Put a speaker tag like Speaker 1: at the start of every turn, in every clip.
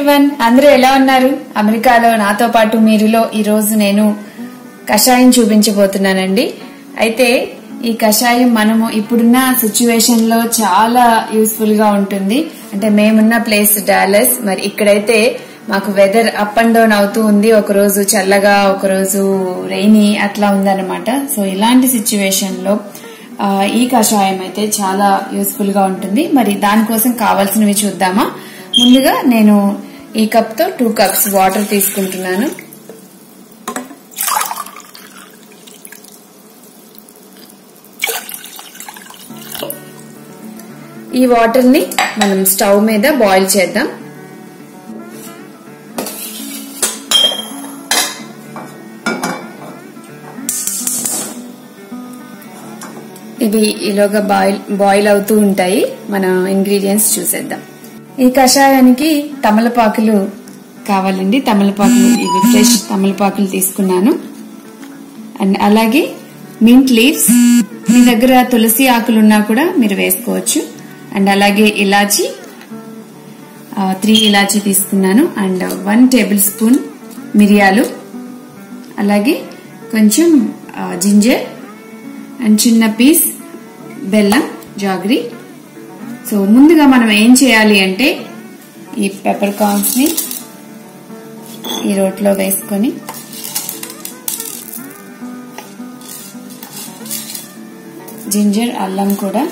Speaker 1: everyone అందరూ ఎలా ఉన్నారు అమెరికాలో నాతో పాటు మీరులో ఈ రోజు నేను కషాయం చూపించబోతున్నానండి అయితే ఈ కషాయం మనము ఇప్పుడున్న సిచ్యువేషన్ లో చాలా యూస్ఫుల్ గా ఉంటుంది అంటే మేమున్న ప్లేస్ డాలస్ మరి ఇక్కడైతే మాకు వెదర్ అప్ అండ్ డౌన్ అవుతూ ఉంది ఒక రోజు చల్లగా ఒక రోజు రెయినీ అట్లా ఉందన్నమాట సో ఇలాంటి సిచ్యువేషన్ లో ఆ, ఈ కషాయం అయితే చాలా యూస్ఫుల్ గా ఉంటుంది మరి దానికోసం కావాల్సినవి చూద్దామా ముందుగా నేను ఈ కప్ తో టూ కప్స్ వాటర్ తీసుకుంటున్నాను ఈ వాటర్ ని మనం స్టవ్ మీద బాయిల్ చేద్దాం ఇవి ఈలోగా బాయిల్ బాయిల్ అవుతూ ఉంటాయి మన ఇంగ్రీడియంట్స్ చూసేద్దాం ఈ కషాయానికి తమలపాకులు కావాలండి తమలపాకులు ఇవి ఫ్రెష్ తమలపాకులు తీసుకున్నాను అండ్ అలాగే మింట్ లీవ్స్ మీ దగ్గర తులసి ఆకులు ఉన్నా కూడా మీరు వేసుకోవచ్చు అండ్ అలాగే ఇలాచి త్రీ ఇలాచి తీసుకున్నాను అండ్ వన్ టేబుల్ స్పూన్ మిరియాలు అలాగే కొంచెం జింజర్ అండ్ చిన్న పీస్ బెల్లం జాగ్రీ సో ముందుగా మనం ఏం చేయాలి అంటే ఈ పెప్పర్ కార్న్స్ ని ఈ రోట్లో వేసుకొని జింజర్ అల్లం కూడా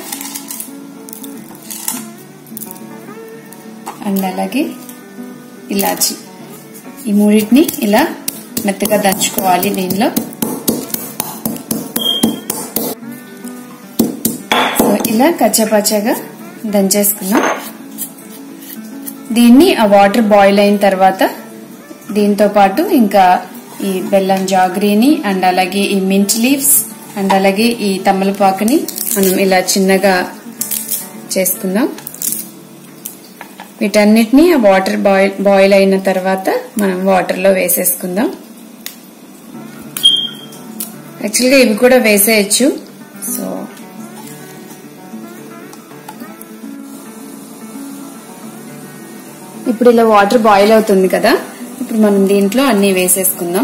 Speaker 1: అండ్ అలాగే ఇలాచి ఈ మూడింటిని ఇలా మెత్తగా దంచుకోవాలి దీనిలో సో ఇలా కచ్చపచ్చగా దంచేసుకున్నాం దీన్ని ఆ వాటర్ బాయిల్ అయిన తర్వాత దీంతో పాటు ఇంకా ఈ బెల్లం జాగ్రీని అండ్ అలాగే ఈ మింట్ లీవ్స్ అండ్ అలాగే ఈ తమలపాకుని మనం ఇలా చిన్నగా చేసుకుందాం వీటన్నిటిని ఆ వాటర్ బాయిల్ బాయిల్ అయిన తర్వాత మనం వాటర్లో వేసేసుకుందాం యాక్చువల్గా ఇవి కూడా వేసేయచ్చు సో ఇప్పుడు ఇలా వాటర్ బాయిల్ అవుతుంది కదా ఇప్పుడు మనం దీంట్లో అన్ని వేసేసుకుందాం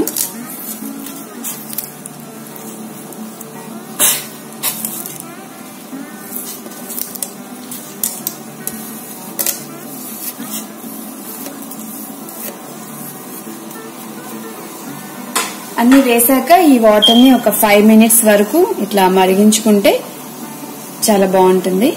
Speaker 1: అన్ని వేసాక ఈ వాటర్ ని ఒక ఫైవ్ మినిట్స్ వరకు ఇట్లా మరిగించుకుంటే చాలా బాగుంటుంది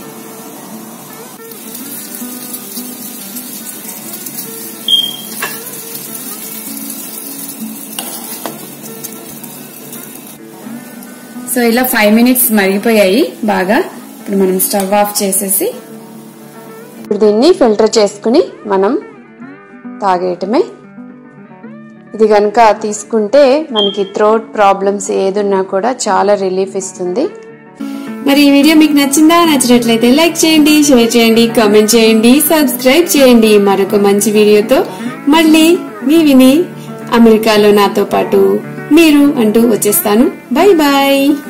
Speaker 1: సో ఇలా ఫైవ్ మినిట్స్ మరిగిపోయాయి బాగా ఇప్పుడు మనం స్టవ్ ఆఫ్ చేసేసి ఇప్పుడు దీన్ని ఫిల్టర్ చేసుకుని మనం తాగేయటమే ఇది కనుక తీసుకుంటే మనకి థ్రోట్ ప్రాబ్లమ్స్ ఏదున్నా కూడా చాలా రిలీఫ్ ఇస్తుంది మరి ఈ వీడియో మీకు నచ్చిందా నచ్చినట్లయితే లైక్ చేయండి షేర్ చేయండి కామెంట్ చేయండి సబ్స్క్రైబ్ చేయండి మరొక మంచి వీడియోతో మళ్ళీ మీ విని అమెరికాలో నాతో పాటు మీరు అంటూ వచ్చేస్తాను బై బాయ్